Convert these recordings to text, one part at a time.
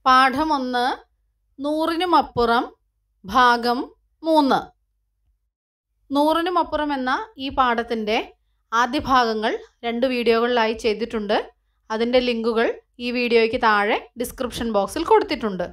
പാഠം ഒന്ന് നൂറിനുമപ്പുറം ഭാഗം മൂന്ന് നൂറിനുമപ്പുറം എന്ന ഈ പാഠത്തിൻ്റെ ആദ്യ ഭാഗങ്ങൾ രണ്ട് വീഡിയോകളിലായി ചെയ്തിട്ടുണ്ട് അതിൻ്റെ ലിങ്കുകൾ ഈ വീഡിയോയ്ക്ക് താഴെ ഡിസ്ക്രിപ്ഷൻ ബോക്സിൽ കൊടുത്തിട്ടുണ്ട്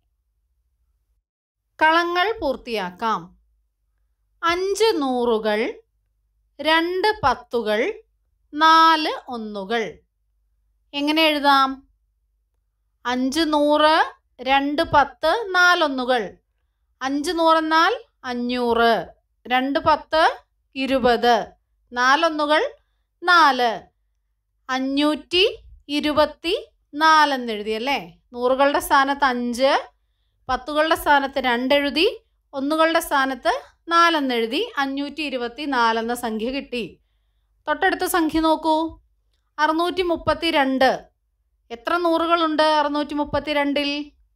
കളങ്ങൾ പൂർത്തിയാക്കാം അഞ്ച് നൂറുകൾ രണ്ട് പത്തുകൾ നാല് ഒന്നുകൾ എങ്ങനെ എഴുതാം അഞ്ച് നൂറ് രണ്ട് പത്ത് നാലൊന്നുകൾ അഞ്ച് നൂറെന്നാൽ അഞ്ഞൂറ് രണ്ട് പത്ത് ഇരുപത് നാലൊന്നുകൾ നാല് അഞ്ഞൂറ്റി ഇരുപത്തി നാലെന്നെഴുതി അല്ലേ നൂറുകളുടെ സ്ഥാനത്ത് അഞ്ച് പത്തുകളുടെ സ്ഥാനത്ത് രണ്ടെഴുതി ഒന്നുകളുടെ സ്ഥാനത്ത് നാലെന്നെഴുതി അഞ്ഞൂറ്റി ഇരുപത്തി നാലെന്ന സംഖ്യ കിട്ടി തൊട്ടടുത്ത സംഖ്യ നോക്കൂ അറുന്നൂറ്റി മുപ്പത്തി രണ്ട് എത്ര നൂറുകളുണ്ട് അറുന്നൂറ്റി മുപ്പത്തി രണ്ടിൽ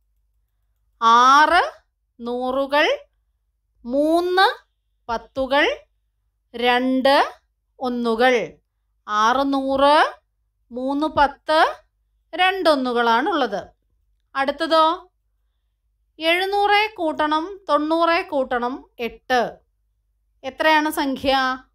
ആറ് നൂറുകൾ മൂന്ന് പത്തുകൾ രണ്ട് ഒന്നുകൾ ആറ് നൂറ് മൂന്ന് പത്ത് രണ്ടൊന്നുകളാണുള്ളത് അടുത്തതോ എഴുന്നൂറെ കൂട്ടണം തൊണ്ണൂറെ കൂട്ടണം എട്ട് എത്രയാണ് സംഖ്യ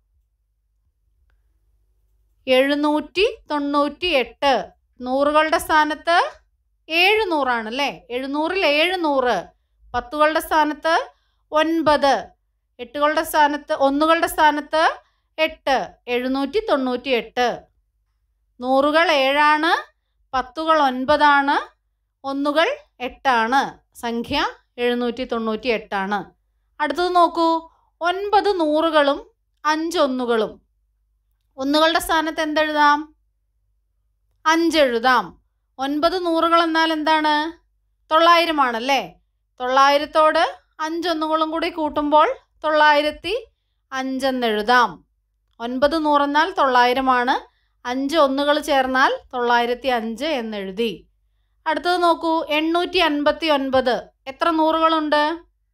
എഴുന്നൂറ്റി തൊണ്ണൂറ്റി എട്ട് നൂറുകളുടെ സ്ഥാനത്ത് ഏഴ് നൂറാണ് അല്ലേ എഴുന്നൂറിൽ ഏഴ് നൂറ് പത്തുകളുടെ സ്ഥാനത്ത് ഒൻപത് എട്ടുകളുടെ സ്ഥാനത്ത് ഒന്നുകളുടെ സ്ഥാനത്ത് എട്ട് എഴുന്നൂറ്റി തൊണ്ണൂറ്റി എട്ട് നൂറുകൾ ഏഴാണ് പത്തുകൾ ഒൻപതാണ് ഒന്നുകൾ എട്ടാണ് സംഖ്യ എഴുന്നൂറ്റി തൊണ്ണൂറ്റി എട്ടാണ് അടുത്തത് നോക്കൂ ഒൻപത് നൂറുകളും അഞ്ചൊന്നുകളും ഒന്നുകളുടെ സ്ഥാനത്ത് എന്തെഴുതാം അഞ്ചെഴുതാം ഒൻപത് നൂറുകൾ എന്നാൽ എന്താണ് തൊള്ളായിരമാണല്ലേ തൊള്ളായിരത്തോട് അഞ്ചൊന്നുകളും കൂടി കൂട്ടുമ്പോൾ തൊള്ളായിരത്തി അഞ്ചെന്നെഴുതാം ഒൻപത് നൂറെന്നാൽ തൊള്ളായിരമാണ് അഞ്ച് ഒന്നുകൾ ചേർന്നാൽ തൊള്ളായിരത്തി അഞ്ച് എന്നെഴുതി അടുത്തത് നോക്കൂ എണ്ണൂറ്റി അൻപത്തി ഒൻപത് എത്ര നൂറുകളുണ്ട്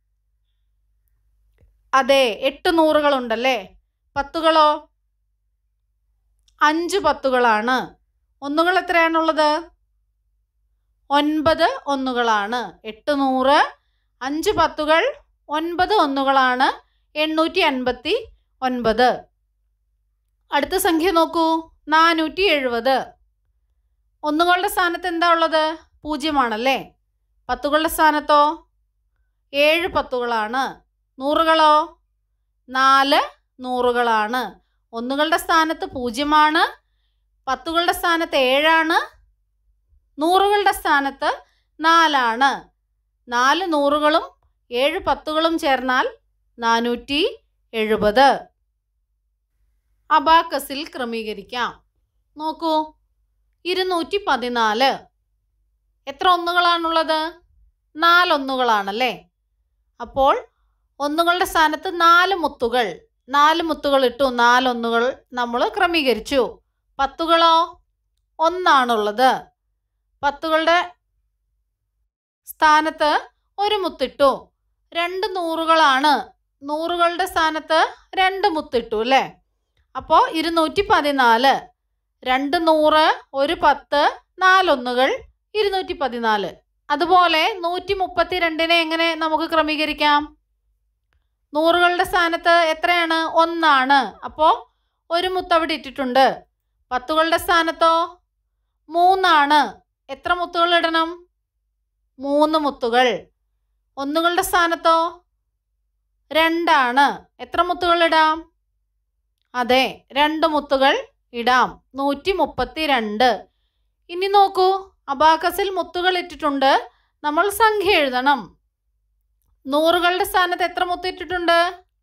അതെ എട്ട് നൂറുകളുണ്ടല്ലേ പത്തുകളോ അഞ്ച് പത്തുകളാണ് ഒന്നുകൾ എത്രയാണുള്ളത് ഒൻപത് ഒന്നുകളാണ് എട്ട് നൂറ് അഞ്ച് പത്തുകൾ ഒൻപത് ഒന്നുകളാണ് എണ്ണൂറ്റി അൻപത്തി ഒൻപത് അടുത്ത സംഖ്യ നോക്കൂ നാനൂറ്റി എഴുപത് ഒന്നുകളുടെ സ്ഥാനത്ത് എന്താ ഉള്ളത് പൂജ്യമാണല്ലേ പത്തുകളുടെ സ്ഥാനത്തോ ഏഴ് പത്തുകളാണ് നൂറുകളോ നാല് നൂറുകളാണ് ഒന്നുകളുടെ സ്ഥാനത്ത് പൂജ്യമാണ് പത്തുകളുടെ സ്ഥാനത്ത് ഏഴാണ് നൂറുകളുടെ സ്ഥാനത്ത് നാലാണ് നാല് നൂറുകളും ഏഴ് പത്തുകളും ചേർന്നാൽ നാനൂറ്റി എഴുപത് അബാക്കസിൽ ക്രമീകരിക്കാം നോക്കൂ ഇരുന്നൂറ്റി പതിനാല് എത്ര ഒന്നുകളാണുള്ളത് നാലൊന്നുകളാണല്ലേ അപ്പോൾ ഒന്നുകളുടെ സ്ഥാനത്ത് നാല് മുത്തുകൾ നാല് മുത്തുകൾ ഇട്ടു നാലൊന്നുകൾ നമ്മൾ ക്രമീകരിച്ചു പത്തുകളോ ഒന്നാണുള്ളത് പത്തുകളുടെ സ്ഥാനത്ത് ഒരു മുത്തിട്ടു രണ്ട് നൂറുകളാണ് നൂറുകളുടെ സ്ഥാനത്ത് രണ്ട് മുത്തിട്ടു അല്ലേ അപ്പോൾ ഇരുന്നൂറ്റി പതിനാല് രണ്ട് നൂറ് ഒരു പത്ത് നാലൊന്നുകൾ ഇരുന്നൂറ്റി പതിനാല് അതുപോലെ നൂറ്റി മുപ്പത്തി രണ്ടിനെ എങ്ങനെ നമുക്ക് ക്രമീകരിക്കാം നൂറുകളുടെ സ്ഥാനത്ത് എത്രയാണ് ഒന്നാണ് അപ്പോൾ ഒരു മുത്തവിടെ ഇട്ടിട്ടുണ്ട് പത്തുകളുടെ സ്ഥാനത്തോ മൂന്നാണ് എത്ര മുത്തുകൾ ഇടണം മൂന്ന് മുത്തുകൾ ഒന്നുകളുടെ സ്ഥാനത്തോ രണ്ടാണ് എത്ര മുത്തുകൾ ഇടാം അതെ രണ്ട് മുത്തുകൾ ഇടാം നൂറ്റി മുപ്പത്തി രണ്ട് ഇനി നോക്കൂ അബാക്കസിൽ മുത്തുകൾ ഇട്ടിട്ടുണ്ട് നമ്മൾ സംഖ്യ എഴുതണം നൂറുകളുടെ സ്ഥാനത്ത് എത്ര മുത്തിട്ടിട്ടുണ്ട്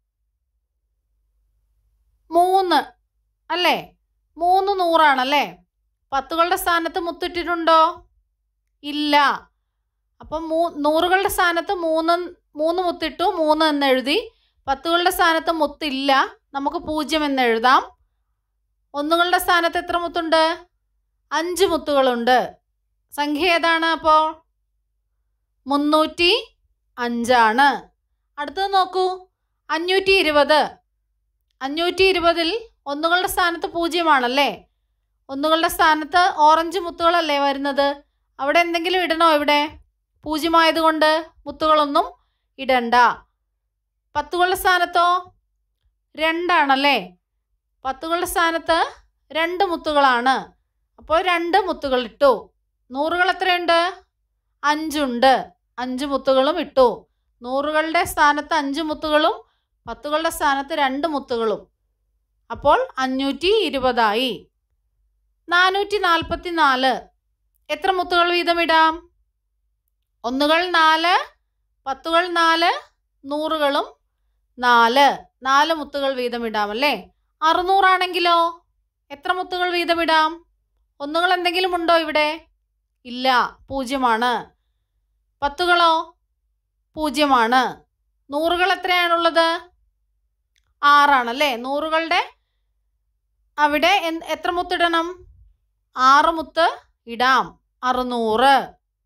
മൂന്ന് അല്ലേ മൂന്ന് നൂറാണല്ലേ പത്തുകളുടെ സ്ഥാനത്ത് മുത്തിട്ടിട്ടുണ്ടോ ഇല്ല അപ്പം മൂ നൂറുകളുടെ സ്ഥാനത്ത് മൂന്ന് മൂന്ന് മുത്തിട്ടു മൂന്ന് എന്നെഴുതി പത്തുകളുടെ സ്ഥാനത്ത് മുത്തില്ല നമുക്ക് പൂജ്യം എന്ന് എഴുതാം ഒന്നുകളുടെ സ്ഥാനത്ത് എത്ര മുത്തുണ്ട് അഞ്ച് മുത്തുകളുണ്ട് സംഖ്യ ഏതാണ് അപ്പോൾ മുന്നൂറ്റി അഞ്ചാണ് അടുത്തത് നോക്കൂ അഞ്ഞൂറ്റി ഇരുപത് അഞ്ഞൂറ്റി ഇരുപതിൽ ഒന്നുകളുടെ സ്ഥാനത്ത് പൂജ്യമാണല്ലേ ഒന്നുകളുടെ സ്ഥാനത്ത് ഓറഞ്ച് മുത്തുകളല്ലേ വരുന്നത് അവിടെ എന്തെങ്കിലും ഇടണോ ഇവിടെ പൂജ്യമായതുകൊണ്ട് മുത്തുകളൊന്നും ഇടണ്ട പത്തുകളുടെ സ്ഥാനത്തോ രണ്ടാണല്ലേ പത്തുകളുടെ സ്ഥാനത്ത് രണ്ട് മുത്തുകളാണ് അപ്പോൾ രണ്ട് മുത്തുകൾ ഇട്ടു നൂറുകൾ എത്രയുണ്ട് അഞ്ചുണ്ട് അഞ്ച് മുത്തുകളും ഇട്ടു നൂറുകളുടെ സ്ഥാനത്ത് അഞ്ച് മുത്തുകളും പത്തുകളുടെ സ്ഥാനത്ത് രണ്ട് മുത്തുകളും അപ്പോൾ അഞ്ഞൂറ്റി ഇരുപതായി നാനൂറ്റി നാൽപ്പത്തി നാല് എത്ര മുത്തുകൾ വീതം ഇടാം ഒന്നുകൾ നാല് പത്തുകൾ നാല് നൂറുകളും നാല് നാല് മുത്തുകൾ വീതം ഇടാം അല്ലേ അറുന്നൂറാണെങ്കിലോ എത്ര മുത്തുകൾ വീതം ഇടാം ഒന്നുകൾ എന്തെങ്കിലും ഉണ്ടോ ഇവിടെ ഇല്ല പൂജ്യമാണ് പത്തുകളോ പൂജ്യമാണ് നൂറുകൾ എത്രയാണുള്ളത് ആറാണല്ലേ നൂറുകളുടെ അവിടെ എന്ത് എത്ര മുത്തിടണം ആറ് മുത്ത് ഇടാം അറുന്നൂറ്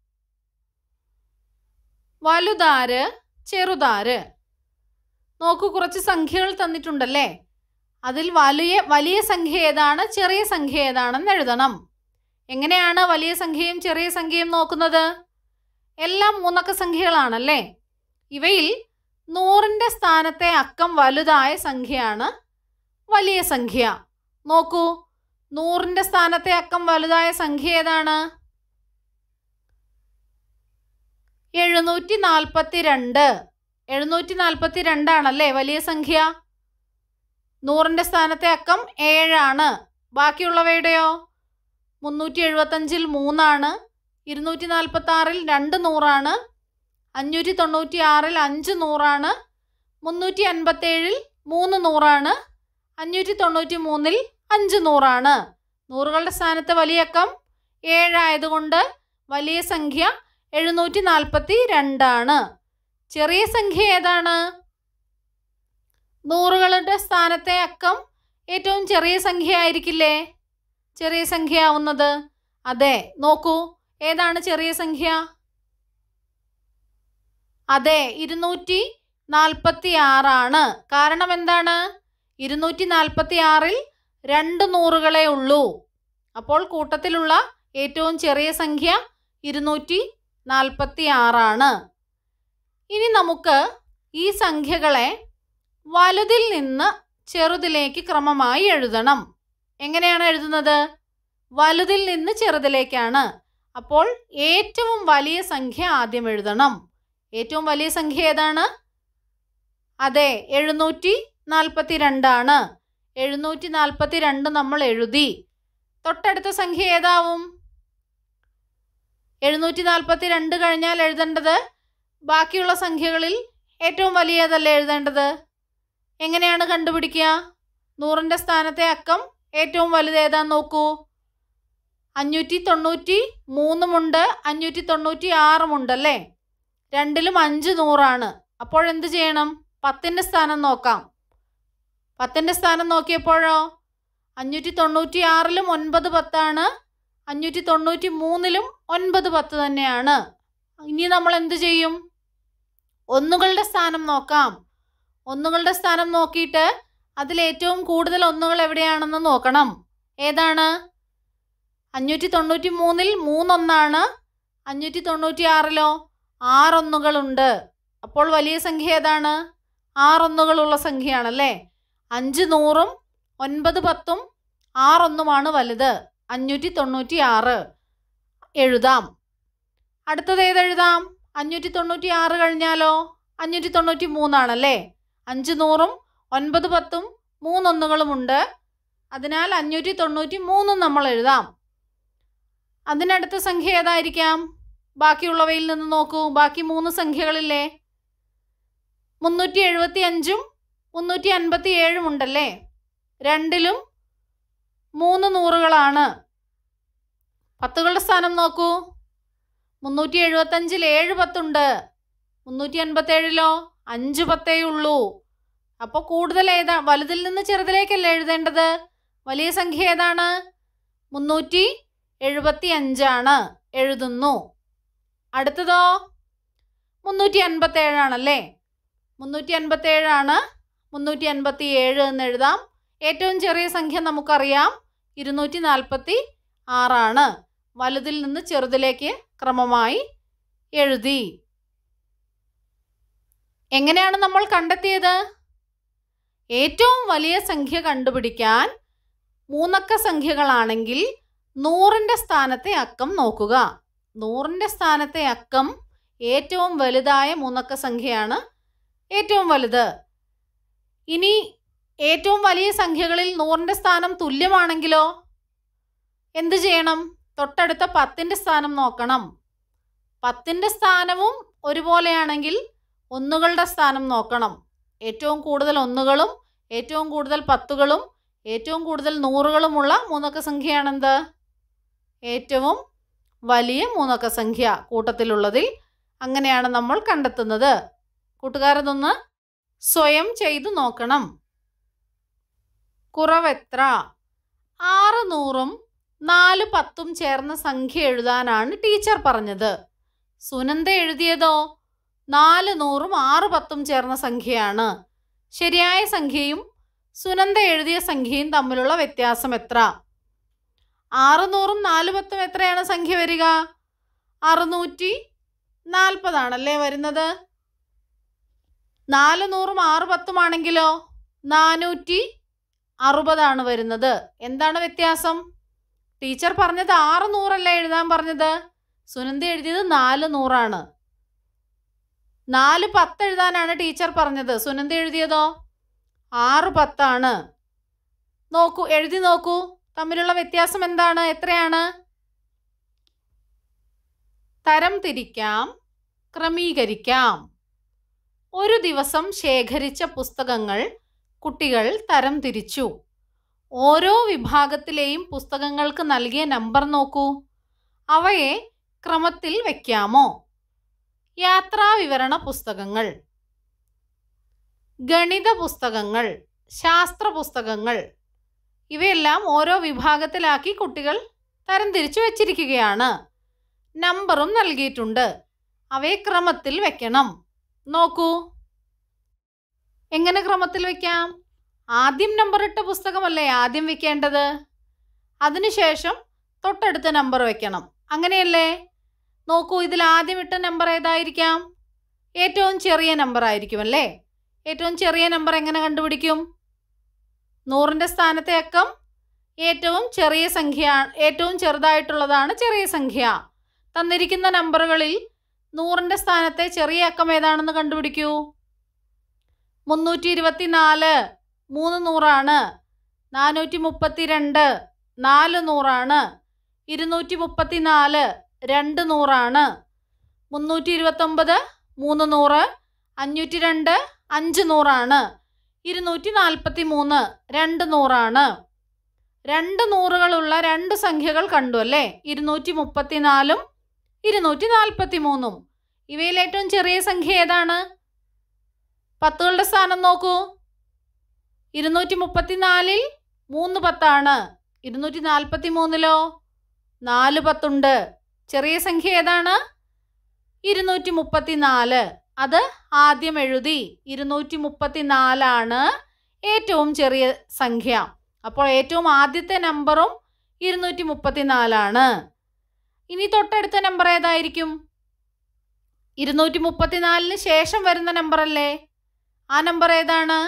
വലുതാര് ചെറുതാര് നോക്കൂ കുറച്ച് സംഖ്യകൾ തന്നിട്ടുണ്ടല്ലേ അതിൽ വലിയ വലിയ സംഖ്യ ഏതാണ് ചെറിയ സംഖ്യ ഏതാണെന്ന് എഴുതണം എങ്ങനെയാണ് വലിയ സംഖ്യയും ചെറിയ സംഖ്യയും നോക്കുന്നത് എല്ലാം മൂന്നക്ക സംഖ്യകളാണല്ലേ ഇവയിൽ നൂറിൻ്റെ സ്ഥാനത്തെ അക്കം വലുതായ സംഖ്യയാണ് വലിയ സംഖ്യ നോക്കൂ നൂറിൻ്റെ സ്ഥാനത്തെ അക്കം വലുതായ സംഖ്യ ഏതാണ് എഴുന്നൂറ്റി നാൽപ്പത്തി രണ്ട് എഴുന്നൂറ്റി നാൽപ്പത്തി രണ്ടാണല്ലേ വലിയ സംഖ്യ നൂറിൻ്റെ സ്ഥാനത്തെ അക്കം ഏഴാണ് ബാക്കിയുള്ളവയുടെയോ മുന്നൂറ്റി എഴുപത്തഞ്ചിൽ മൂന്നാണ് ഇരുന്നൂറ്റി നാൽപ്പത്തി ആറിൽ രണ്ട് നൂറാണ് അഞ്ഞൂറ്റി തൊണ്ണൂറ്റി ആറിൽ അഞ്ച് നൂറാണ് മുന്നൂറ്റി അൻപത്തേഴിൽ മൂന്ന് നൂറാണ് അഞ്ഞൂറ്റി തൊണ്ണൂറ്റി മൂന്നിൽ അഞ്ച് നൂറാണ് നൂറുകളുടെ സ്ഥാനത്ത് വലിയ അക്കം ഏഴായതുകൊണ്ട് വലിയ സംഖ്യ എഴുന്നൂറ്റി നാൽപ്പത്തി രണ്ടാണ് ചെറിയ സംഖ്യ ഏതാണ് നൂറുകളുടെ സ്ഥാനത്തെ അക്കം ഏറ്റവും ചെറിയ സംഖ്യ ആയിരിക്കില്ലേ ചെറിയ സംഖ്യ ആവുന്നത് അതെ നോക്കൂ ഏതാണ് ചെറിയ സംഖ്യ അതെ ഇരുന്നൂറ്റി നാൽപ്പത്തി ആറാണ് കാരണം എന്താണ് ഇരുന്നൂറ്റി നാൽപ്പത്തി ആറിൽ രണ്ട് നൂറുകളേ ഉള്ളൂ അപ്പോൾ കൂട്ടത്തിലുള്ള ഏറ്റവും ചെറിയ സംഖ്യ ഇരുന്നൂറ്റി നാൽപ്പത്തി ആറാണ് ഇനി നമുക്ക് ഈ സംഖ്യകളെ വലുതിൽ നിന്ന് ചെറുതിലേക്ക് ക്രമമായി എഴുതണം എങ്ങനെയാണ് എഴുതുന്നത് വലുതിൽ നിന്ന് ചെറുതിലേക്കാണ് അപ്പോൾ ഏറ്റവും വലിയ സംഖ്യ ആദ്യം എഴുതണം ഏറ്റവും വലിയ സംഖ്യ ഏതാണ് അതെ എഴുന്നൂറ്റി നാൽപ്പത്തി രണ്ടാണ് എഴുന്നൂറ്റി നാൽപ്പത്തി രണ്ട് നമ്മൾ എഴുതി തൊട്ടടുത്ത സംഖ്യ ഏതാവും എഴുന്നൂറ്റി നാൽപ്പത്തി രണ്ട് കഴിഞ്ഞാൽ എഴുതേണ്ടത് ബാക്കിയുള്ള സംഖ്യകളിൽ ഏറ്റവും വലിയതല്ലേ എഴുതേണ്ടത് എങ്ങനെയാണ് കണ്ടുപിടിക്കുക നൂറിൻ്റെ സ്ഥാനത്തെ അക്കം ഏറ്റവും വലുത് ഏതാന്ന് നോക്കൂ അഞ്ഞൂറ്റി തൊണ്ണൂറ്റി മൂന്നുമുണ്ട് അഞ്ഞൂറ്റി തൊണ്ണൂറ്റി ആറുമുണ്ടല്ലേ രണ്ടിലും അഞ്ച് നൂറാണ് അപ്പോൾ എന്ത് ചെയ്യണം പത്തിൻ്റെ സ്ഥാനം നോക്കാം പത്തിൻ്റെ സ്ഥാനം നോക്കിയപ്പോഴോ അഞ്ഞൂറ്റി തൊണ്ണൂറ്റി ആറിലും ഒൻപത് പത്താണ് അഞ്ഞൂറ്റി തൊണ്ണൂറ്റി മൂന്നിലും ഒൻപത് പത്ത് തന്നെയാണ് ഇനി നമ്മൾ എന്ത് ചെയ്യും ഒന്നുകളുടെ സ്ഥാനം നോക്കാം ഒന്നുകളുടെ സ്ഥാനം നോക്കിയിട്ട് അതിൽ ഏറ്റവും കൂടുതൽ ഒന്നുകൾ എവിടെയാണെന്ന് നോക്കണം ഏതാണ് അഞ്ഞൂറ്റി തൊണ്ണൂറ്റി മൂന്നിൽ മൂന്നൊന്നാണ് അഞ്ഞൂറ്റി തൊണ്ണൂറ്റി ആറിലോ ആറൊന്നുകളുണ്ട് അപ്പോൾ വലിയ സംഖ്യ ഏതാണ് ആറൊന്നുകളുള്ള സംഖ്യയാണല്ലേ അഞ്ച് നൂറും ഒൻപത് പത്തും ആറൊന്നുമാണ് വലുത് അഞ്ഞൂറ്റി തൊണ്ണൂറ്റി ആറ് എഴുതാം അടുത്തത് ഏതെഴുതാം അഞ്ഞൂറ്റി തൊണ്ണൂറ്റി ആറ് കഴിഞ്ഞാലോ അഞ്ഞൂറ്റി തൊണ്ണൂറ്റി മൂന്നാണല്ലേ അഞ്ച് നൂറും ഒൻപത് പത്തും മൂന്നൊന്നുകളുമുണ്ട് അതിനാൽ അഞ്ഞൂറ്റി തൊണ്ണൂറ്റി മൂന്നും നമ്മൾ എഴുതാം അതിനടുത്ത സംഖ്യ ഏതായിരിക്കാം ബാക്കിയുള്ളവയിൽ നിന്ന് നോക്കൂ ബാക്കി മൂന്ന് സംഖ്യകളില്ലേ മുന്നൂറ്റി എഴുപത്തി അഞ്ചും മുന്നൂറ്റി അൻപത്തി ഏഴും ഉണ്ടല്ലേ രണ്ടിലും മൂന്ന് നൂറുകളാണ് പത്തുകളുടെ സ്ഥാനം നോക്കൂ മുന്നൂറ്റി എഴുപത്തഞ്ചിൽ ഏഴ് പത്തുണ്ട് മുന്നൂറ്റി അൻപത്തേഴിലോ അഞ്ച് പത്തേ ഉള്ളൂ അപ്പോൾ കൂടുതൽ ഏതാ വലുതിൽ നിന്ന് ചെറുതിലേക്കല്ലേ എഴുതേണ്ടത് വലിയ സംഖ്യ ഏതാണ് മുന്നൂറ്റി എഴുപത്തി അഞ്ചാണ് എഴുതുന്നു അടുത്തതോ മുന്നൂറ്റി അൻപത്തേഴാണല്ലേ മുന്നൂറ്റി അൻപത്തേഴാണ് മുന്നൂറ്റി അൻപത്തി ഏഴ് എന്ന് എഴുതാം ഏറ്റവും ചെറിയ സംഖ്യ നമുക്കറിയാം ഇരുന്നൂറ്റി നാൽപ്പത്തി ആറാണ് വലുതിൽ നിന്ന് ചെറുതിലേക്ക് ക്രമമായി എഴുതി എങ്ങനെയാണ് നമ്മൾ കണ്ടെത്തിയത് ഏറ്റവും വലിയ സംഖ്യ കണ്ടുപിടിക്കാൻ മൂന്നക്ക സംഖ്യകളാണെങ്കിൽ നൂറിൻ്റെ സ്ഥാനത്തെ അക്കം നോക്കുക നൂറിൻ്റെ സ്ഥാനത്തെ അക്കം ഏറ്റവും വലുതായ മൂന്നക്ക സംഖ്യയാണ് ഏറ്റവും വലുത് ഇനി ഏറ്റവും വലിയ സംഖ്യകളിൽ നൂറിൻ്റെ സ്ഥാനം തുല്യമാണെങ്കിലോ എന്ത് ചെയ്യണം തൊട്ടടുത്ത പത്തിൻ്റെ സ്ഥാനം നോക്കണം പത്തിൻ്റെ സ്ഥാനവും ഒരുപോലെയാണെങ്കിൽ ഒന്നുകളുടെ സ്ഥാനം നോക്കണം ഏറ്റവും കൂടുതൽ ഒന്നുകളും ഏറ്റവും കൂടുതൽ പത്തുകളും ഏറ്റവും കൂടുതൽ നൂറുകളുമുള്ള മൂന്നക്ക സംഖ്യയാണെന്ത് ഏറ്റവും വലിയ മൂന്നക്ക സംഖ്യ കൂട്ടത്തിലുള്ളതിൽ അങ്ങനെയാണ് നമ്മൾ കണ്ടെത്തുന്നത് കൂട്ടുകാരതൊന്ന് സ്വയം ചെയ്തു നോക്കണം കുറവെത്ര ആറ് നൂറും നാല് പത്തും ചേർന്ന സംഖ്യ എഴുതാനാണ് ടീച്ചർ പറഞ്ഞത് സുനന്ദ എഴുതിയതോ നാല് നൂറും ആറ് പത്തും ചേർന്ന സംഖ്യയാണ് ശരിയായ സംഖ്യയും സുനന്ദ എഴുതിയ സംഖ്യയും തമ്മിലുള്ള വ്യത്യാസം എത്ര ആറ് നൂറും നാല് പത്തും എത്രയാണ് സംഖ്യ വരിക അറുന്നൂറ്റി നാൽപ്പതാണല്ലേ വരുന്നത് നാല് നൂറും ആറ് പത്തുമാണെങ്കിലോ നാനൂറ്റി അറുപതാണ് വരുന്നത് എന്താണ് വ്യത്യാസം ടീച്ചർ പറഞ്ഞത് ആറ് നൂറല്ല എഴുതാൻ പറഞ്ഞത് സുനന്ദ എഴുതിയത് നാല് നൂറാണ് നാല് പത്ത് എഴുതാനാണ് ടീച്ചർ പറഞ്ഞത് സുനന്ദ എഴുതിയതോ ആറ് പത്താണ് നോക്കൂ എഴുതി നോക്കൂ തമ്മിലുള്ള വ്യത്യാസം എന്താണ് എത്രയാണ് തരം തിരിക്കാം ക്രമീകരിക്കാം ഒരു ദിവസം ശേഖരിച്ച പുസ്തകങ്ങൾ കുട്ടികൾ തരം തിരിച്ചു ഓരോ വിഭാഗത്തിലെയും പുസ്തകങ്ങൾക്ക് നൽകിയ നമ്പർ നോക്കൂ അവയെ ക്രമത്തിൽ വയ്ക്കാമോ യാത്രാവിവരണ പുസ്തകങ്ങൾ ഗണിത പുസ്തകങ്ങൾ ശാസ്ത്ര പുസ്തകങ്ങൾ ഇവയെല്ലാം ഓരോ വിഭാഗത്തിലാക്കി കുട്ടികൾ തരംതിരിച്ചു വച്ചിരിക്കുകയാണ് നമ്പറും നൽകിയിട്ടുണ്ട് അവയെ ക്രമത്തിൽ വെക്കണം നോക്കൂ എങ്ങനെ ക്രമത്തിൽ വെക്കാം ആദ്യം നമ്പർ ഇട്ട പുസ്തകമല്ലേ ആദ്യം വെക്കേണ്ടത് അതിനുശേഷം തൊട്ടടുത്ത നമ്പർ വെക്കണം അങ്ങനെയല്ലേ നോക്കൂ ഇതിൽ ആദ്യം ഇട്ട നമ്പർ ഏതായിരിക്കാം ഏറ്റവും ചെറിയ നമ്പർ ആയിരിക്കും അല്ലേ ഏറ്റവും ചെറിയ നമ്പർ എങ്ങനെ കണ്ടുപിടിക്കും നൂറിൻ്റെ സ്ഥാനത്തെ അക്കം ഏറ്റവും ചെറിയ സംഖ്യ ഏറ്റവും ചെറുതായിട്ടുള്ളതാണ് ചെറിയ സംഖ്യ തന്നിരിക്കുന്ന നമ്പറുകളിൽ നൂറിൻ്റെ സ്ഥാനത്തെ ചെറിയ അക്കം ഏതാണെന്ന് കണ്ടുപിടിക്കൂ മുന്നൂറ്റി ഇരുപത്തി നാല് മൂന്ന് നൂറാണ് നാനൂറ്റി മുപ്പത്തി രണ്ട് നാല് നൂറാണ് ഇരുന്നൂറ്റി മുപ്പത്തി നാല് രണ്ട് നൂറാണ് മുന്നൂറ്റി ഇരുപത്തൊമ്പത് മൂന്ന് നൂറ് അഞ്ഞൂറ്റി രണ്ട് അഞ്ച് നൂറാണ് ഇരുന്നൂറ്റി നാൽപ്പത്തി മൂന്ന് രണ്ട് നൂറാണ് രണ്ട് നൂറുകളുള്ള രണ്ട് സംഖ്യകൾ കണ്ടു അല്ലേ ഇരുന്നൂറ്റി മുപ്പത്തി നാലും ഇരുന്നൂറ്റി നാൽപ്പത്തി മൂന്നും ഇവയിൽ ഏറ്റവും ചെറിയ സംഖ്യ ഏതാണ് പത്തുകളുടെ സ്ഥാനം നോക്കൂ ഇരുന്നൂറ്റി മുപ്പത്തി നാലിൽ മൂന്ന് പത്താണ് ഇരുന്നൂറ്റി നാൽപ്പത്തി മൂന്നിലോ നാല് പത്തുണ്ട് ചെറിയ സംഖ്യ ഏതാണ് ഇരുന്നൂറ്റി മുപ്പത്തി നാല് അത് ആദ്യം എഴുതി ഇരുന്നൂറ്റി മുപ്പത്തി നാലാണ് ഏറ്റവും ചെറിയ സംഖ്യ അപ്പോൾ ഏറ്റവും ആദ്യത്തെ നമ്പറും ഇരുന്നൂറ്റി മുപ്പത്തി നാലാണ് ഇനി തൊട്ടടുത്ത നമ്പർ ഏതായിരിക്കും ഇരുന്നൂറ്റി മുപ്പത്തിനാലിന് ശേഷം വരുന്ന നമ്പർ അല്ലേ ആ നമ്പർ ഏതാണ്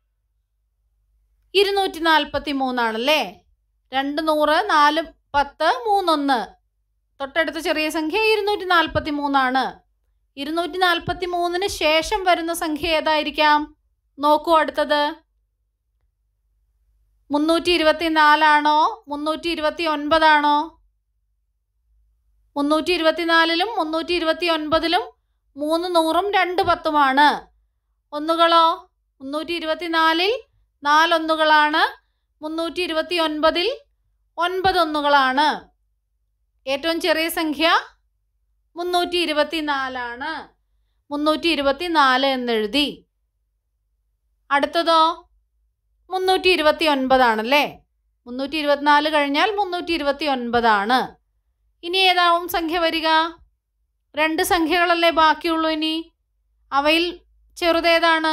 ഇരുന്നൂറ്റി നാൽപ്പത്തി മൂന്നാണല്ലേ രണ്ട് നൂറ് നാല് പത്ത് മൂന്നൊന്ന് തൊട്ടടുത്ത ചെറിയ സംഖ്യ ഇരുന്നൂറ്റി നാൽപ്പത്തി മൂന്നാണ് ഇരുന്നൂറ്റി നാൽപ്പത്തി മൂന്നിന് ശേഷം വരുന്ന സംഖ്യ ഏതായിരിക്കാം നോക്കൂ അടുത്തത് മുന്നൂറ്റി ഇരുപത്തി നാലാണോ മുന്നൂറ്റി ഇരുപത്തി ഒൻപതാണോ മുന്നൂറ്റി ഇരുപത്തിനാലിലും മുന്നൂറ്റി ഇരുപത്തി ഒൻപതിലും മൂന്ന് നൂറും രണ്ട് പത്തുമാണ് ഒന്നുകളോ മുന്നൂറ്റി ഇരുപത്തിനാലിൽ നാലൊന്നുകളാണ് മുന്നൂറ്റി ഇരുപത്തി ഒൻപതിൽ ഒൻപത് ഒന്നുകളാണ് ഏറ്റവും ചെറിയ സംഖ്യ മുന്നൂറ്റി ഇരുപത്തി നാലാണ് മുന്നൂറ്റി ഇരുപത്തി നാല് എന്നെഴുതി അടുത്തതോ മുന്നൂറ്റി ഇരുപത്തി ഒൻപതാണല്ലേ മുന്നൂറ്റി ഇരുപത്തിനാല് കഴിഞ്ഞാൽ മുന്നൂറ്റി ഇരുപത്തി ഒൻപതാണ് ഇനി ഏതാവും സംഖ്യ വരിക രണ്ട് സംഖ്യകളല്ലേ ബാക്കിയുള്ളൂ ഇനി അവയിൽ ചെറുതേതാണ്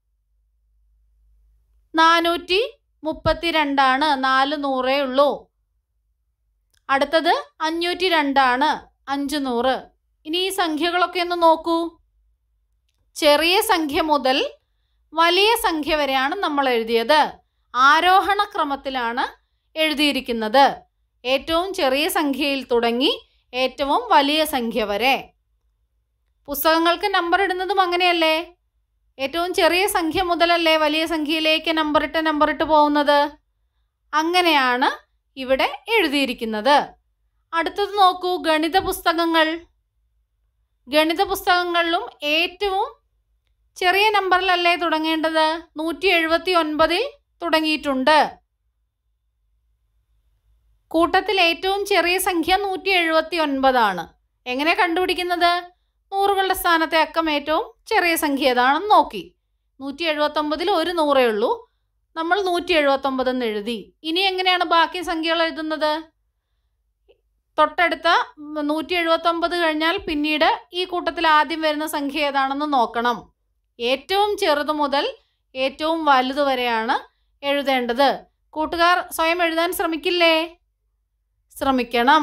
നാനൂറ്റി മുപ്പത്തി രണ്ടാണ് നാല് നൂറേ ഉള്ളൂ അടുത്തത് അഞ്ഞൂറ്റി രണ്ടാണ് അഞ്ച് നൂറ് ഇനി ഈ സംഖ്യകളൊക്കെ ഒന്ന് നോക്കൂ ചെറിയ സംഖ്യ മുതൽ വലിയ സംഖ്യ വരെയാണ് നമ്മൾ എഴുതിയത് ആരോഹണ ക്രമത്തിലാണ് എഴുതിയിരിക്കുന്നത് ഏറ്റവും ചെറിയ സംഖ്യയിൽ തുടങ്ങി ഏറ്റവും വലിയ സംഖ്യ വരെ പുസ്തകങ്ങൾക്ക് നമ്പർ ഇടുന്നതും അങ്ങനെയല്ലേ ഏറ്റവും ചെറിയ സംഖ്യ മുതലല്ലേ വലിയ സംഖ്യയിലേക്ക് നമ്പറിട്ട് നമ്പറിട്ട് പോകുന്നത് അങ്ങനെയാണ് ഇവിടെ എഴുതിയിരിക്കുന്നത് അടുത്തത് നോക്കൂ ഗണിത പുസ്തകങ്ങൾ ഗണിത പുസ്തകങ്ങളിലും ഏറ്റവും ചെറിയ നമ്പറിലല്ലേ തുടങ്ങേണ്ടത് നൂറ്റി എഴുപത്തി ഒൻപതിൽ തുടങ്ങിയിട്ടുണ്ട് കൂട്ടത്തിൽ ഏറ്റവും ചെറിയ സംഖ്യ നൂറ്റി എഴുപത്തി ഒൻപതാണ് എങ്ങനെ കണ്ടുപിടിക്കുന്നത് നൂറുകളുടെ സ്ഥാനത്തെ അക്കം ഏറ്റവും ചെറിയ സംഖ്യ ഏതാണെന്ന് നോക്കി നൂറ്റി എഴുപത്തൊമ്പതിൽ ഒരു നൂറേ ഉള്ളൂ നമ്മൾ നൂറ്റി എഴുപത്തൊമ്പത് എന്ന് എഴുതി ഇനി എങ്ങനെയാണ് ബാക്കി സംഖ്യകൾ എഴുതുന്നത് തൊട്ടടുത്ത നൂറ്റി എഴുപത്തൊമ്പത് കഴിഞ്ഞാൽ പിന്നീട് ഈ കൂട്ടത്തിൽ ആദ്യം വരുന്ന സംഖ്യ ഏതാണെന്ന് നോക്കണം ഏറ്റവും ചെറുത് മുതൽ ഏറ്റവും വലുത് വരെയാണ് എഴുതേണ്ടത് കൂട്ടുകാർ സ്വയം എഴുതാൻ ശ്രമിക്കില്ലേ ശ്രമിക്കണം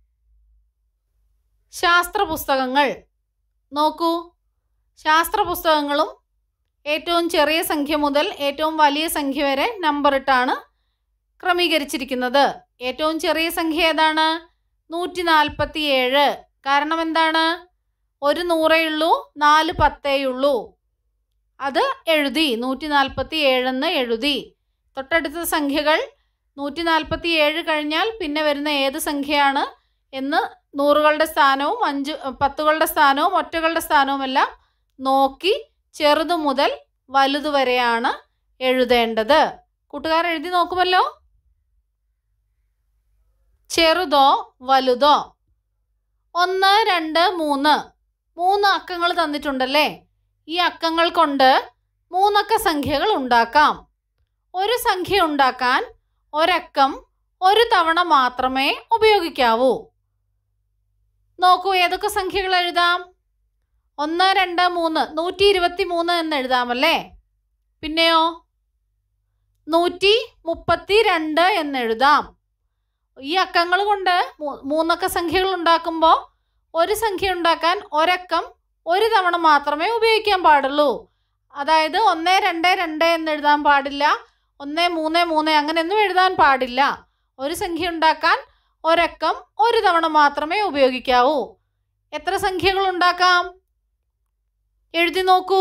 ശാസ്ത്ര പുസ്തകങ്ങൾ നോക്കൂ ശാസ്ത്ര പുസ്തകങ്ങളും ഏറ്റവും ചെറിയ സംഖ്യ മുതൽ ഏറ്റവും വലിയ സംഖ്യ വരെ നമ്പറിട്ടാണ് ക്രമീകരിച്ചിരിക്കുന്നത് ഏറ്റവും ചെറിയ സംഖ്യ ഏതാണ് നൂറ്റി നാൽപ്പത്തി ഏഴ് കാരണം എന്താണ് ഒരു നൂറേ ഉള്ളൂ നാല് പത്തേ ഉള്ളൂ അത് എഴുതി നൂറ്റി നാൽപ്പത്തി ഏഴെന്ന് എഴുതി തൊട്ടടുത്ത സംഖ്യകൾ നൂറ്റി നാൽപ്പത്തി ഏഴ് കഴിഞ്ഞാൽ പിന്നെ വരുന്ന ഏത് സംഖ്യയാണ് എന്ന് നൂറുകളുടെ സ്ഥാനവും അഞ്ച് പത്തുകളുടെ സ്ഥാനവും ഒറ്റകളുടെ സ്ഥാനവും എല്ലാം നോക്കി ചെറുതു മുതൽ വലുതു വരെയാണ് എഴുതേണ്ടത് കൂട്ടുകാർ എഴുതി നോക്കുമല്ലോ ചെറുതോ വലുതോ ഒന്ന് രണ്ട് മൂന്ന് മൂന്ന് അക്കങ്ങൾ തന്നിട്ടുണ്ടല്ലേ ഈ അക്കങ്ങൾ കൊണ്ട് മൂന്നക്ക സംഖ്യകൾ ഉണ്ടാക്കാം ഒരു സംഖ്യ ഉണ്ടാക്കാൻ ഒരക്കം ഒരു തവണ മാത്രമേ ഉപയോഗിക്കാവൂ നോക്കൂ ഏതൊക്കെ സംഖ്യകൾ എഴുതാം ഒന്ന് രണ്ട് മൂന്ന് നൂറ്റി ഇരുപത്തി മൂന്ന് എന്ന് എഴുതാമല്ലേ പിന്നെയോ നൂറ്റി മുപ്പത്തി രണ്ട് എന്ന് എഴുതാം ഈ അക്കങ്ങൾ കൊണ്ട് മൂ- മൂന്നക്ക സംഖ്യകൾ ഉണ്ടാക്കുമ്പോൾ ഒരു സംഖ്യ ഉണ്ടാക്കാൻ ഒരക്കം ഒരു തവണ മാത്രമേ ഉപയോഗിക്കാൻ പാടുള്ളൂ അതായത് ഒന്ന് രണ്ട് രണ്ട് എന്ന് എഴുതാൻ പാടില്ല ഒന്ന് മൂന്ന് മൂന്ന് അങ്ങനെയൊന്നും എഴുതാൻ പാടില്ല ഒരു സംഖ്യ ഉണ്ടാക്കാൻ ഒരക്കം ഒരു തവണ മാത്രമേ ഉപയോഗിക്കാവൂ എത്ര സംഖ്യകൾ ഉണ്ടാക്കാം എഴുതി നോക്കൂ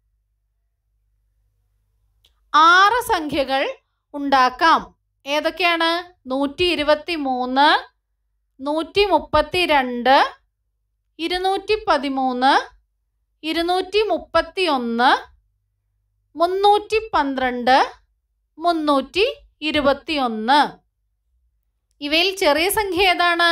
ആറ് സംഖ്യകൾ ഉണ്ടാക്കാം ഏതൊക്കെയാണ് നൂറ്റി ഇരുപത്തി മൂന്ന് നൂറ്റി മുപ്പത്തി രണ്ട് ഇരുന്നൂറ്റി പതിമൂന്ന് ഇരുന്നൂറ്റി മുപ്പത്തി ഒന്ന് മുന്നൂറ്റി പന്ത്രണ്ട് മുന്നൂറ്റി ഇരുപത്തി ഒന്ന് ഇവയിൽ ചെറിയ സംഖ്യ ഏതാണ്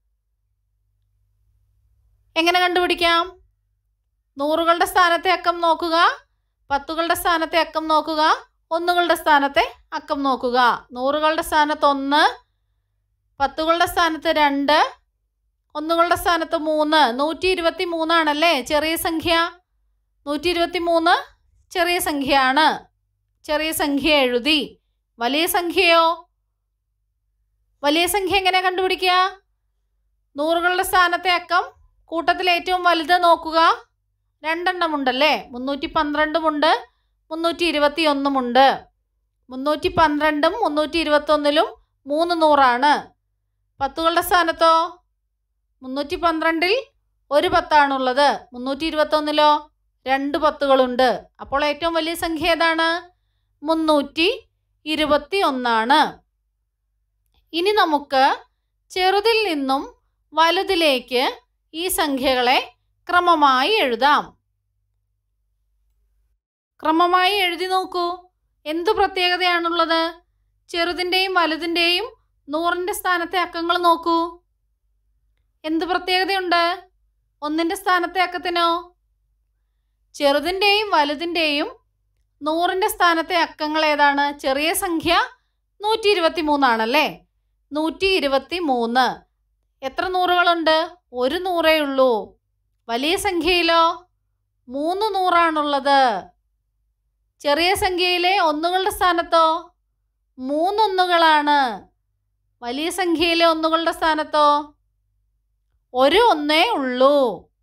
എങ്ങനെ കണ്ടുപിടിക്കാം നൂറുകളുടെ സ്ഥാനത്തെ അക്കം നോക്കുക പത്തുകളുടെ സ്ഥാനത്തെ അക്കം നോക്കുക ഒന്നുകളുടെ സ്ഥാനത്തെ അക്കം നോക്കുക നൂറുകളുടെ സ്ഥാനത്ത് ഒന്ന് പത്തുകളുടെ സ്ഥാനത്ത് രണ്ട് ഒന്നുകളുടെ സ്ഥാനത്ത് മൂന്ന് നൂറ്റി ഇരുപത്തി മൂന്നാണല്ലേ ചെറിയ സംഖ്യ നൂറ്റി ഇരുപത്തി മൂന്ന് ചെറിയ സംഖ്യയാണ് ചെറിയ സംഖ്യ എഴുതി വലിയ സംഖ്യയോ വലിയ സംഖ്യ എങ്ങനെ കണ്ടുപിടിക്കുക നൂറുകളുടെ സ്ഥാനത്തെ അക്കം കൂട്ടത്തിൽ ഏറ്റവും വലുത് നോക്കുക രണ്ടെണ്ണം ഉണ്ടല്ലേ മുന്നൂറ്റി പന്ത്രണ്ടുമുണ്ട് മുന്നൂറ്റി ഇരുപത്തി ഒന്നുമുണ്ട് മുന്നൂറ്റി പന്ത്രണ്ടും മുന്നൂറ്റി ഇരുപത്തൊന്നിലും മൂന്ന് നൂറാണ് പത്തുകളുടെ സ്ഥാനത്തോ മുന്നൂറ്റി പന്ത്രണ്ടിൽ ഒരു പത്താണുള്ളത് മുന്നൂറ്റി ഇരുപത്തൊന്നിലോ രണ്ട് പത്തുകളുണ്ട് അപ്പോൾ ഏറ്റവും വലിയ സംഖ്യ ഏതാണ് മുന്നൂറ്റി ഇരുപത്തി ഒന്നാണ് ഇനി നമുക്ക് ചെറുതിൽ നിന്നും വലുതിലേക്ക് ഈ സംഖ്യകളെ ക്രമമായി എഴുതാം ക്രമമായി എഴുതി നോക്കൂ എന്തു പ്രത്യേകതയാണുള്ളത് ചെറുതിൻ്റെയും വലുതിൻ്റെയും നൂറിൻ്റെ സ്ഥാനത്തെ അക്കങ്ങൾ നോക്കൂ എന്ത് പ്രത്യേകതയുണ്ട് ഒന്നിൻ്റെ സ്ഥാനത്തെ അക്കത്തിനോ ചെറുതിൻ്റെയും വലുതിൻ്റെയും നൂറിൻ്റെ സ്ഥാനത്തെ അക്കങ്ങൾ ഏതാണ് ചെറിയ സംഖ്യ നൂറ്റി ഇരുപത്തി മൂന്നാണല്ലേ നൂറ്റി ഇരുപത്തി മൂന്ന് എത്ര നൂറുകളുണ്ട് ഒരു നൂറേ ഉള്ളൂ വലിയ സംഖ്യയിലോ മൂന്ന് നൂറാണുള്ളത് ചെറിയ സംഖ്യയിലെ ഒന്നുകളുടെ സ്ഥാനത്തോ മൂന്നൊന്നുകളാണ് വലിയ സംഖ്യയിലെ ഒന്നുകളുടെ സ്ഥാനത്തോ ഒരു ഒന്നേ ഉള്ളൂ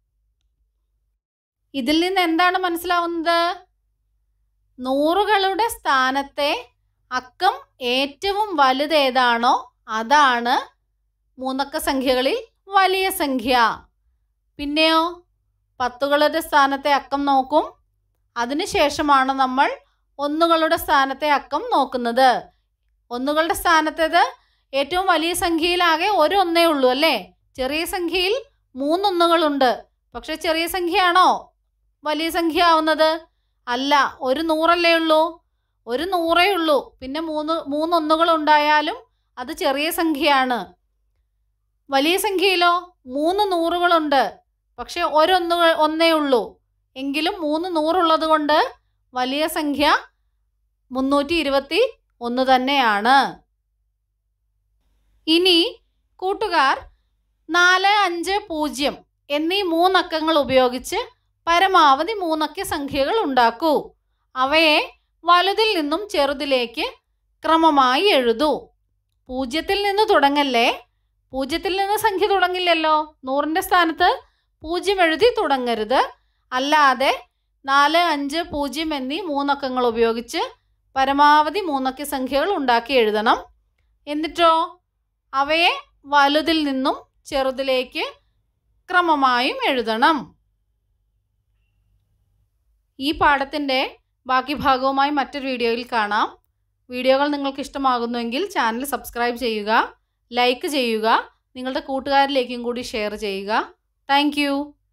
ഇതിൽ നിന്ന് എന്താണ് മനസ്സിലാവുന്നത് നൂറുകളുടെ സ്ഥാനത്തെ അക്കം ഏറ്റവും വലുതേതാണോ അതാണ് മൂന്നക്ക സംഖ്യകളിൽ വലിയ സംഖ്യ പിന്നെയോ പത്തുകളുടെ സ്ഥാനത്തെ അക്കം നോക്കും അതിനുശേഷമാണ് നമ്മൾ ഒന്നുകളുടെ സ്ഥാനത്തെ അക്കം നോക്കുന്നത് ഒന്നുകളുടെ സ്ഥാനത്തേത് ഏറ്റവും വലിയ സംഖ്യയിലാകെ ഒരു ഒന്നേ ഉള്ളൂ അല്ലേ ചെറിയ സംഖ്യയിൽ മൂന്നൊന്നുകളുണ്ട് പക്ഷെ ചെറിയ സംഖ്യയാണോ വലിയ സംഖ്യ ആവുന്നത് അല്ല ഒരു നൂറല്ലേ ഉള്ളൂ ഒരു നൂറേ ഉള്ളൂ പിന്നെ മൂന്ന് മൂന്നൊന്നുകൾ ഉണ്ടായാലും അത് ചെറിയ സംഖ്യയാണ് വലിയ സംഖ്യയിലോ മൂന്ന് നൂറുകളുണ്ട് പക്ഷെ ഒരൊന്നു ഒന്നേ ഉള്ളൂ എങ്കിലും മൂന്ന് നൂറുള്ളത് കൊണ്ട് വലിയ സംഖ്യ മുന്നൂറ്റി ഇരുപത്തി ഒന്ന് തന്നെയാണ് ഇനി കൂട്ടുകാർ നാല് അഞ്ച് പൂജ്യം എന്നീ മൂന്നക്കങ്ങൾ ഉപയോഗിച്ച് പരമാവധി മൂന്നക്ക സംഖ്യകൾ ഉണ്ടാക്കൂ അവയെ വലുതിൽ നിന്നും ചെറുതിലേക്ക് ക്രമമായി എഴുതൂ പൂജ്യത്തിൽ നിന്ന് തുടങ്ങല്ലേ പൂജ്യത്തിൽ നിന്ന് സംഖ്യ തുടങ്ങില്ലല്ലോ നൂറിൻ്റെ സ്ഥാനത്ത് പൂജ്യം എഴുതി തുടങ്ങരുത് അല്ലാതെ നാല് അഞ്ച് പൂജ്യം എന്നീ മൂന്നക്കങ്ങൾ ഉപയോഗിച്ച് പരമാവധി മൂന്നക്ക സംഖ്യകൾ ഉണ്ടാക്കി എഴുതണം എന്നിട്ടോ അവയെ വലുതിൽ നിന്നും ചെറുതിലേക്ക് ക്രമമായും എഴുതണം ഈ പാഠത്തിൻ്റെ ബാക്കി ഭാഗവുമായി മറ്റൊരു വീഡിയോയിൽ കാണാം വീഡിയോകൾ നിങ്ങൾക്ക് ഇഷ്ടമാകുന്നുവെങ്കിൽ ചാനൽ സബ്സ്ക്രൈബ് ചെയ്യുക ലൈക്ക് ചെയ്യുക നിങ്ങളുടെ കൂട്ടുകാരിലേക്കും കൂടി ഷെയർ ചെയ്യുക താങ്ക്